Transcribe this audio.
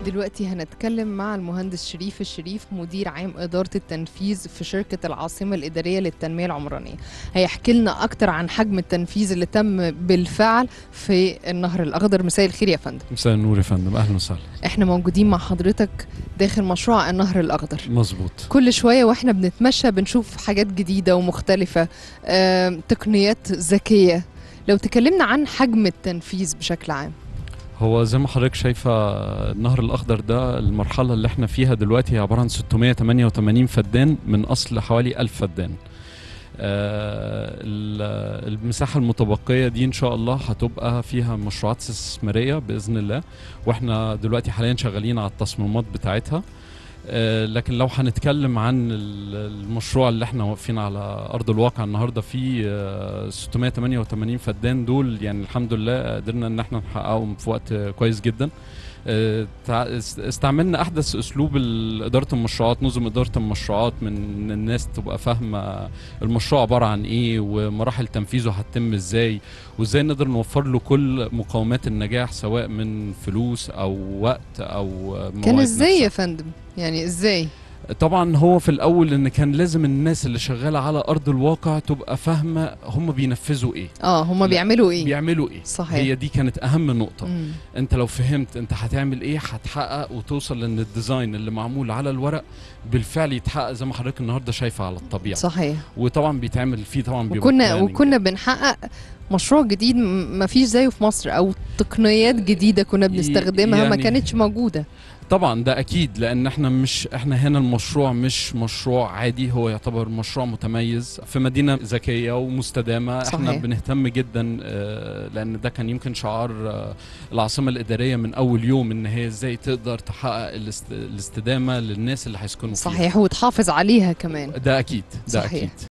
دلوقتي هنتكلم مع المهندس شريف الشريف مدير عام إدارة التنفيذ في شركة العاصمة الإدارية للتنمية العمرانية هيحكي لنا أكتر عن حجم التنفيذ اللي تم بالفعل في النهر الأخضر مساء الخير يا فندم مساء النور يا فندم اهلا وسهلا احنا موجودين مع حضرتك داخل مشروع النهر الأخضر مظبوط كل شوية واحنا بنتمشى بنشوف حاجات جديدة ومختلفة آم، تقنيات ذكية لو تكلمنا عن حجم التنفيذ بشكل عام هو زي ما حضرتك شايفه النهر الاخضر ده المرحله اللي احنا فيها دلوقتي هي عباره عن 688 فدان من اصل حوالي 1000 فدان آه، ال- المساحة المتبقية دي إن شاء الله هتبقى فيها مشروعات استثمارية بإذن الله وإحنا دلوقتي حاليا شغالين على التصميمات بتاعتها آه، لكن لو هنتكلم عن ال- المشروع اللي احنا واقفين على ارض الواقع النهارده فيه آه، 688 فدان دول يعني الحمد لله قدرنا ان احنا نحققهم في وقت كويس جدا آه، تع- است- استعملنا احدث اسلوب ال- اداره المشروعات نظم اداره المشروعات من إن الناس تبقى فاهمه المشروع عباره عن ايه ومراحل تنفيذه هتتم ازاي وازاي نقدر نوفر له كل مقومات النجاح سواء من فلوس او وقت او مواعيد كان ازاي نفسها. يا فندم يعني ازاي طبعا هو في الاول ان كان لازم الناس اللي شغاله على ارض الواقع تبقى فاهمه هم بينفذوا ايه اه هما لا، بيعملوا ايه بيعملوا ايه صحيح. هي دي كانت اهم نقطه مم. انت لو فهمت انت هتعمل ايه هتحقق وتوصل لان الديزاين اللي معمول على الورق بالفعل يتحقق زي ما حضرتك النهارده شايفه على الطبيعه صحيح وطبعا بيتعمل فيه طبعا بيبقى وكنا planning. وكنا بنحقق مشروع جديد م- ما فيش زيه في مصر او تقنيات جديده كنا بنستخدمها ما يعني- كانتش موجوده طبعا ده اكيد لان احنا مش احنا هنا المشروع مش مشروع عادي هو يعتبر مشروع متميز في مدينه ذكيه ومستدامه احنا صحيح. بنهتم جدا آه، لان ده كان يمكن شعار آه، العاصمه الاداريه من اول يوم ان هي ازاي تقدر تحقق الاست- الاستدامه للناس اللي هيسكنوا فيها صحيح وتحافظ عليها كمان ده اكيد ده صحيح. اكيد